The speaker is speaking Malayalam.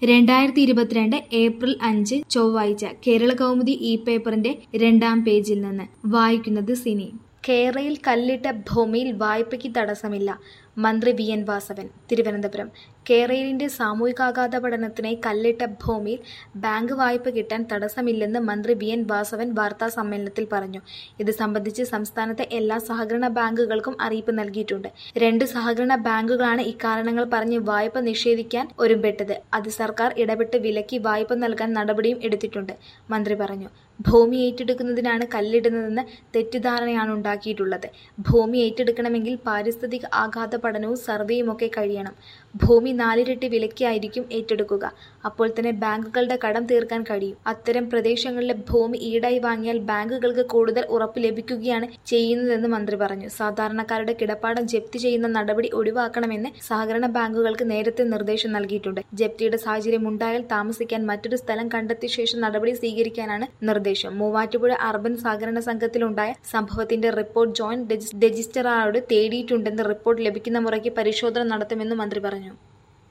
രണ്ടായിരത്തി ഇരുപത്തിരണ്ട് ഏപ്രിൽ അഞ്ച് ചൊവ്വാഴ്ച കേരള കൗമുദി ഇ പേപ്പറിന്റെ രണ്ടാം പേജിൽ നിന്ന് വായിക്കുന്നത് സിനി കേരയിൽ കല്ലിട്ട ഭൂമിയിൽ വായ്പയ്ക്ക് തടസ്സമില്ല മന്ത്രി വി എൻ വാസവൻ തിരുവനന്തപുരം കേരളിന്റെ സാമൂഹികാഘാത പഠനത്തിനായി കല്ലിട്ട ഭൂമിയിൽ ബാങ്ക് വായ്പ കിട്ടാൻ തടസ്സമില്ലെന്ന് മന്ത്രി വി എൻ വാസവൻ വാർത്താ സമ്മേളനത്തിൽ പറഞ്ഞു ഇത് സംബന്ധിച്ച് സംസ്ഥാനത്തെ എല്ലാ സഹകരണ ബാങ്കുകൾക്കും അറിയിപ്പ് നൽകിയിട്ടുണ്ട് രണ്ട് സഹകരണ ബാങ്കുകളാണ് ഇക്കാരണങ്ങൾ പറഞ്ഞ് വായ്പ നിഷേധിക്കാൻ ഒരുമ്പെട്ടത് അത് സർക്കാർ ഇടപെട്ട് വിലക്കി വായ്പ നൽകാൻ നടപടിയും എടുത്തിട്ടുണ്ട് മന്ത്രി പറഞ്ഞു ഭൂമി ഏറ്റെടുക്കുന്നതിനാണ് കല്ലിടുന്നതെന്ന് തെറ്റിദ്ധാരണയാണ് ഉണ്ടാക്കിയിട്ടുള്ളത് ഭൂമി ഏറ്റെടുക്കണമെങ്കിൽ പാരിസ്ഥിതിക ആഘാത പഠനവും സർവേയും ഒക്കെ കഴിയണം ഭൂമി നാലിരട്ടി വിലയ്ക്കായിരിക്കും ഏറ്റെടുക്കുക അപ്പോൾ തന്നെ ബാങ്കുകളുടെ കടം തീർക്കാൻ കഴിയും അത്തരം പ്രദേശങ്ങളിലെ ഭൂമി ഈടായി വാങ്ങിയാൽ ബാങ്കുകൾക്ക് കൂടുതൽ ഉറപ്പ് ലഭിക്കുകയാണ് ചെയ്യുന്നതെന്ന് മന്ത്രി പറഞ്ഞു സാധാരണക്കാരുടെ കിടപ്പാടം ജപ്തി ചെയ്യുന്ന നടപടി ഒഴിവാക്കണമെന്ന് സഹകരണ ബാങ്കുകൾക്ക് നേരത്തെ നിർദ്ദേശം നൽകിയിട്ടുണ്ട് ജപ്തിയുടെ സാഹചര്യം ഉണ്ടായാൽ താമസിക്കാൻ മറ്റൊരു സ്ഥലം കണ്ടെത്തിയ ശേഷം നടപടി സ്വീകരിക്കാനാണ് നിർദ്ദേശം മൂവാറ്റുപുഴ അർബൻ സഹകരണ സംഘത്തിലുണ്ടായ സംഭവത്തിന്റെ റിപ്പോർട്ട് ജോയിന്റ് രജിസ്ട്രാറോട് തേടിയിട്ടുണ്ടെന്ന് റിപ്പോർട്ട് ലഭിക്കുന്ന മുറയ്ക്ക് പരിശോധന നടത്തുമെന്നും മന്ത്രി പറഞ്ഞു